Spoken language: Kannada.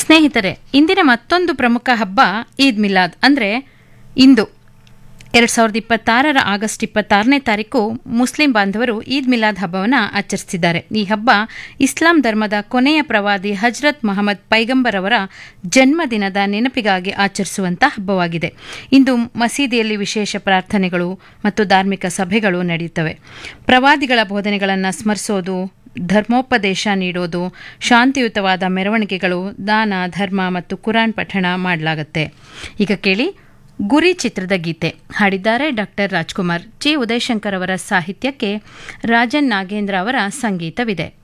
ಸ್ನೇಹಿತರೆ ಇಂದಿನ ಮತ್ತೊಂದು ಪ್ರಮುಖ ಹಬ್ಬ ಈದ್ ಮಿಲಾದ್ ಅಂದರೆ ಇಂದು ಎರಡು ಸಾವಿರದ ಇಪ್ಪತ್ತಾರರ ಆಗಸ್ಟ್ ಇಪ್ಪತ್ತಾರನೇ ತಾರೀಕು ಮುಸ್ಲಿಂ ಬಾಂಧವರು ಈದ್ ಮಿಲಾದ್ ಹಬ್ಬವನ್ನು ಆಚರಿಸ್ತಿದ್ದಾರೆ ಈ ಹಬ್ಬ ಇಸ್ಲಾಂ ಧರ್ಮದ ಕೊನೆಯ ಪ್ರವಾದಿ ಹಜ್ರತ್ ಮಹಮ್ಮದ್ ಪೈಗಂಬರ್ ಅವರ ಜನ್ಮದಿನದ ನೆನಪಿಗಾಗಿ ಆಚರಿಸುವಂಥ ಹಬ್ಬವಾಗಿದೆ ಇಂದು ಮಸೀದಿಯಲ್ಲಿ ವಿಶೇಷ ಪ್ರಾರ್ಥನೆಗಳು ಮತ್ತು ಧಾರ್ಮಿಕ ಸಭೆಗಳು ನಡೆಯುತ್ತವೆ ಪ್ರವಾದಿಗಳ ಬೋಧನೆಗಳನ್ನು ಸ್ಮರಿಸೋದು ಧರ್ಮೋಪದೇಶ ನೀಡೋದು ಶಾಂತಿಯುತವಾದ ಮೆರವಣಿಗೆಗಳು ದಾನ ಧರ್ಮ ಮತ್ತು ಕುರಾನ್ ಪಠಣ ಮಾಡಲಾಗುತ್ತೆ ಈಗ ಕೇಳಿ ಗುರಿ ಚಿತ್ರದ ಗೀತೆ ಹಾಡಿದ್ದಾರೆ ಡಾಕ್ಟರ್ ರಾಜ್ಕುಮಾರ್ ಜಿ ಉದಯಶಂಕರ್ ಅವರ ಸಾಹಿತ್ಯಕ್ಕೆ ರಾಜನ್ ನಾಗೇಂದ್ರ ಅವರ ಸಂಗೀತವಿದೆ